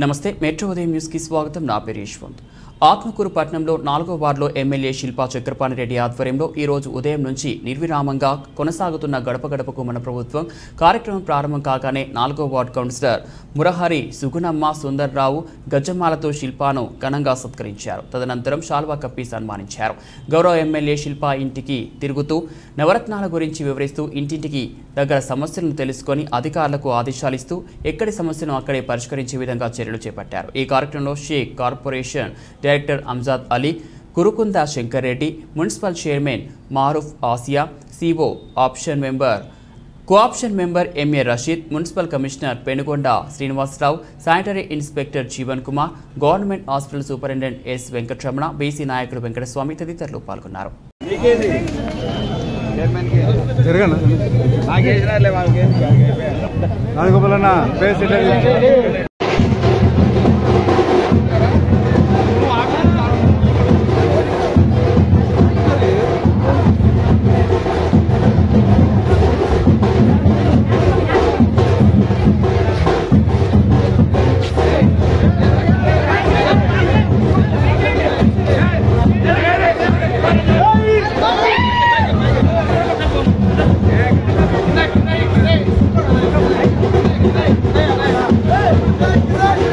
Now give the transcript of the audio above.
నమస్తే మెట్రో ఉదయం న్యూస్కి స్వాగతం నా పేరు యశ్వంత్ ఆత్మకూరు పట్టణంలో నాలుగో వార్డులో ఎమ్మెల్యే శిల్పా చక్రపాణి రెడ్డి ఆధ్వర్యంలో ఈ రోజు ఉదయం నుంచి నిర్విరామంగా కొనసాగుతున్న గడప గడపకు మన ప్రభుత్వం కార్యక్రమం ప్రారంభం కాగానే నాలుగో వార్డు కౌన్సిలర్ మురహరి సుగుణమ్మ సుందర్రావు గజ్జమాలతో శిల్పాను ఘనంగా సత్కరించారు తదనంతరం శాల్వా కప్పి సన్మానించారు గౌరవ ఎమ్మెల్యే శిల్పా ఇంటికి తిరుగుతూ నవరత్నాల గురించి వివరిస్తూ ఇంటింటికి దగ్గర సమస్యలను తెలుసుకొని అధికారులకు ఆదేశాలిస్తూ ఎక్కడి సమస్యను అక్కడే పరిష్కరించే విధంగా చర్యలు చేపట్టారు ఈ కార్యక్రమంలో Shaik corporation director Amjad Ali Kurukunda Shankar Reddy municipal chairman Maroof Asiya co option member co option member MA Rashid municipal commissioner Penugonda Srinivasarao sanitary inspector Jeevan Kumar government hospital superintendent S Venkataramana BC నాయకుడు వెంకటస్వామి తదితరులు పాల్గొన్నారు జరగనా రాజగోపాలన్న పేరు సెట్ Hey!